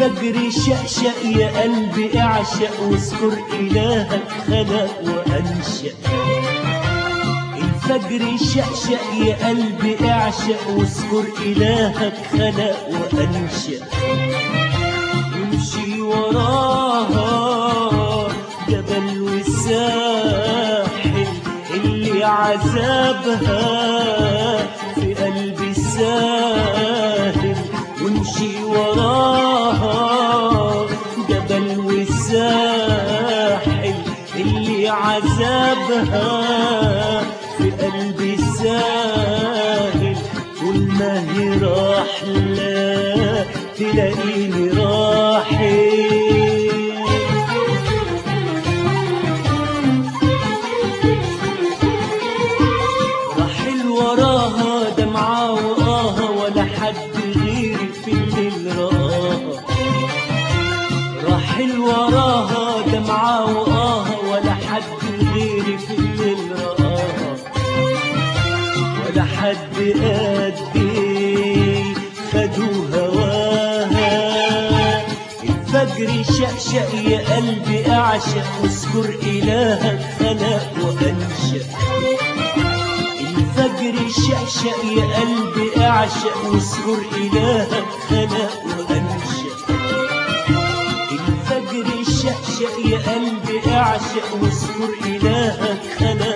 الفجر شقشق يا قلبي اعشق واذكر إلهك خلق وأنشأ الفجر شقشق يا قلبي اعشق واذكر إلهك خلق وأنشأ يمشي وراها جبل والساحل اللي عذابها في قلب الساحل وامشي وراها جبل والساحل اللي عذابها في قلب الساحل طول ما هي راحلة تلاقيني راحل راحل وراها دمعة وآها ولا حد غيري في الليل رآها راحل وراها دمعة وآها ولا حد غيري في الليل رآها ولا حد قدي خدوا هواها الفجر شقشق يا قلبي أعشق واذكر إلهك خلق وأنشأ الفجر شقشق يا قلبي أعشق واذكر إلهك خلق وأنشأ الفجر شقشق يا قلبي أعشق واذكر إلهك خلق